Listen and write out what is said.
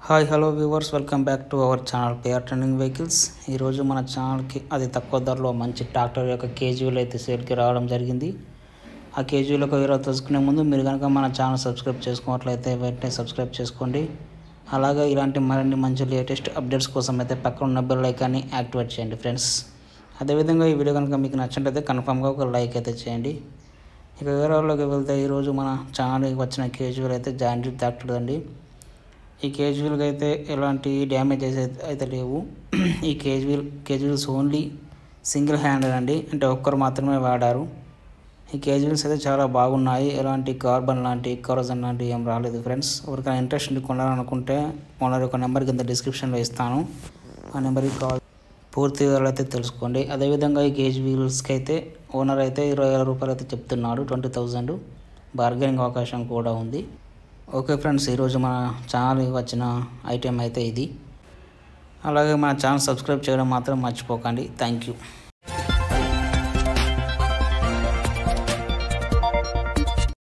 hi hello viewers welcome back to our channel పేఆర్ trending vehicles ఈరోజు మన ఛానల్కి అది తక్కువ ధరలో మంచి ట్రాక్టర్ యొక్క కేజీలు అయితే సేల్కి రావడం జరిగింది ఆ కేజీలకు వివరాలు తెలుసుకునే ముందు మీరు కనుక మన ఛానల్ సబ్స్క్రైబ్ చేసుకున్నట్లయితే వెంటనే సబ్స్క్రైబ్ చేసుకోండి అలాగే ఇలాంటి మరిన్ని మంచి లేటెస్ట్ అప్డేట్స్ కోసం అయితే పక్కన ఉన్న బెల్ ఐకాన్ని యాక్టివేట్ చేయండి ఫ్రెండ్స్ అదేవిధంగా ఈ వీడియో కనుక మీకు నచ్చినట్లయితే కన్ఫామ్గా ఒక లైక్ అయితే చేయండి ఇక వివరాల్లోకి వెళ్తే ఈరోజు మన ఛానల్కి వచ్చిన కేజీలు అయితే జాయింట్ ట్రాక్టర్ అండి ఈ కేజువల్కి అయితే ఎలాంటి డ్యామేజెస్ అయితే అయితే లేవు ఈ casual casuals only single handed అండి అంటే ఒక్కరు మాత్రమే వాడారు ఈ కేజువల్స్ అయితే చాలా బాగున్నాయి ఎలాంటి కార్బన్ లాంటి కరోజన్ లాంటి ఏం రాలేదు ఫ్రెండ్స్ ఎవరికైనా ఇంట్రెస్ట్ ఉండి కొనాలనుకుంటే ఓనర్ యొక్క నెంబర్ కింద డిస్క్రిప్షన్లో ఇస్తాను ఆ నెంబర్కి కాల్ పూర్తి వివరాలు అయితే తెలుసుకోండి అదేవిధంగా ఈ కేజీ వీల్స్కి అయితే ఓనర్ అయితే ఇరవై వేల రూపాయలు అయితే చెప్తున్నాడు ట్వంటీ థౌజండ్ బార్గెనింగ్ అవకాశం కూడా ఉంది ఓకే ఫ్రెండ్స్ ఈరోజు మన ఛానల్కి వచ్చిన ఐటెం అయితే ఇది అలాగే మన ఛానల్ సబ్స్క్రైబ్ చేయడం మాత్రం మర్చిపోకండి థ్యాంక్ యూ